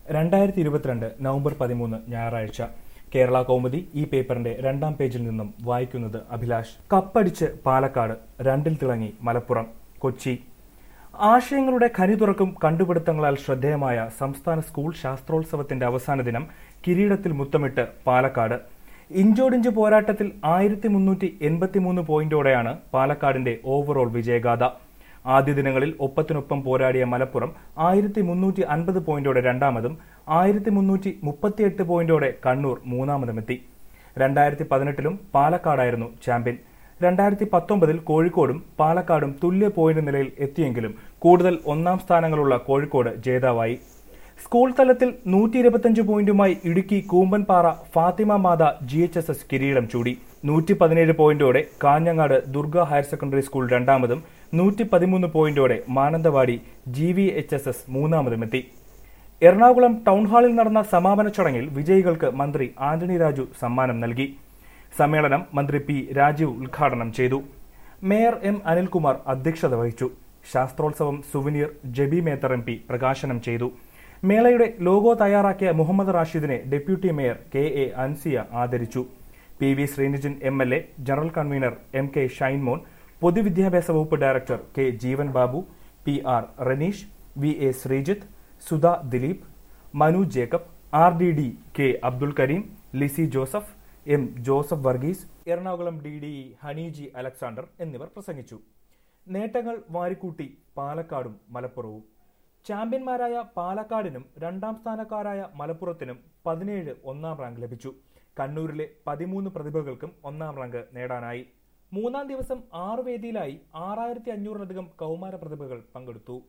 രണ്ടായിരത്തി ഇരുപത്തിരണ്ട് നവംബർ പതിമൂന്ന് ഞായറാഴ്ച കേരള കൗമുദി ഈ പേപ്പറിന്റെ രണ്ടാം പേജിൽ നിന്നും വായിക്കുന്നത് അഭിലാഷ് കപ്പടിച്ച് പാലക്കാട് രണ്ടിൽ തിളങ്ങി മലപ്പുറം കൊച്ചി ആശയങ്ങളുടെ ഖനി തുറക്കും കണ്ടുപിടുത്തങ്ങളാൽ ശ്രദ്ധേയമായ സംസ്ഥാന സ്കൂൾ ശാസ്ത്രോത്സവത്തിന്റെ അവസാന ദിനം കിരീടത്തിൽ മുത്തമിട്ട് പാലക്കാട് ഇഞ്ചോടിഞ്ച് പോരാട്ടത്തിൽ ആയിരത്തി മുന്നൂറ്റി എൺപത്തിമൂന്ന് പോയിന്റോടെയാണ് പാലക്കാടിന്റെ ഓവറോൾ വിജയഗാഥ ആദ്യ ദിനങ്ങളിൽ ഒപ്പത്തിനൊപ്പം പോരാടിയ മലപ്പുറം ആയിരത്തി മുന്നൂറ്റി അൻപത് പോയിന്റോടെ രണ്ടാമതും ആയിരത്തി മുന്നൂറ്റി മുപ്പത്തിയെട്ട് പോയിന്റോടെ കണ്ണൂർ മൂന്നാമതുമെത്തി രണ്ടായിരത്തി പതിനെട്ടിലും പാലക്കാടായിരുന്നു ചാമ്പ്യൻ രണ്ടായിരത്തി പത്തൊമ്പതിൽ കോഴിക്കോടും പാലക്കാടും തുല്യ പോയിന്റ് നിലയിൽ എത്തിയെങ്കിലും കൂടുതൽ ഒന്നാം സ്ഥാനങ്ങളുള്ള കോഴിക്കോട് ജേതാവായി സ്കൂൾ തലത്തിൽ നൂറ്റി ഇരുപത്തിയഞ്ച് പോയിന്റുമായി Idukki Koombanpara Fathima Matha G H S S കിരീടം ചൂടി നൂറ്റി പതിനേഴ് പോയിന്റോടെ Kanhangad Durga higher secondary school രണ്ടാമതും നൂറ്റി പതിമൂന്ന് പോയിന്റോടെ Mananthavady G V H S S മൂന്നാമതുമെത്തി എറണാകുളം ടൗൺ ഹാളിൽ നടന്ന സമാപന ചടങ്ങിൽ വിജയികൾക്ക് മന്ത്രി ആന്റണി രാജു സമ്മാനം നൽകി സമ്മേളനം മന്ത്രി പി രാജീവ് ഉദ്ഘാടനം ചെയ്തു മേയർ എം അനിൽകുമാർ അധ്യക്ഷത വഹിച്ചു ശാസ്ത്രോത്സവം souvenir Jebi Mather M P പ്രകാശനം ചെയ്തു മേളയുടെ ലോഗോ തയ്യാറാക്കിയ മുഹമ്മദ് റാഷിദിനെ deputy mayor K A Ansiya ആദരിച്ചു P V Sreenijan M L A general convener M K Shinemon പൊതുവിദ്യാഭ്യാസ വകുപ്പ് director K Jeevan Babu P R Raneesh V A Sreejith Sudha Dileep Manu Jacob R D D K Abdul Karim Lissy Joseph M Joseph Varghese Ernakulam D D Haneeji Alexander എന്നിവർ പ്രസംഗിച്ചു നേട്ടങ്ങൾ വാരിക്കൂട്ടി പാലക്കാടും മലപ്പുറവും ചാമ്പ്യന്മാരായ പാലക്കാടിനും രണ്ടാം സ്ഥാനക്കാരായ മലപ്പുറത്തിനും പതിനേഴ് ഒന്നാം റാങ്ക് ലഭിച്ചു കണ്ണൂരിലെ പതിമൂന്ന് പ്രതിഭകൾക്കും ഒന്നാം റാങ്ക് നേടാനായി മൂന്നാം ദിവസം ആറ് വേദിയിലായി ആറായിരത്തി അഞ്ഞൂറിലധികം കൗമാര പ്രതിഭകൾ പങ്കെടുത്തു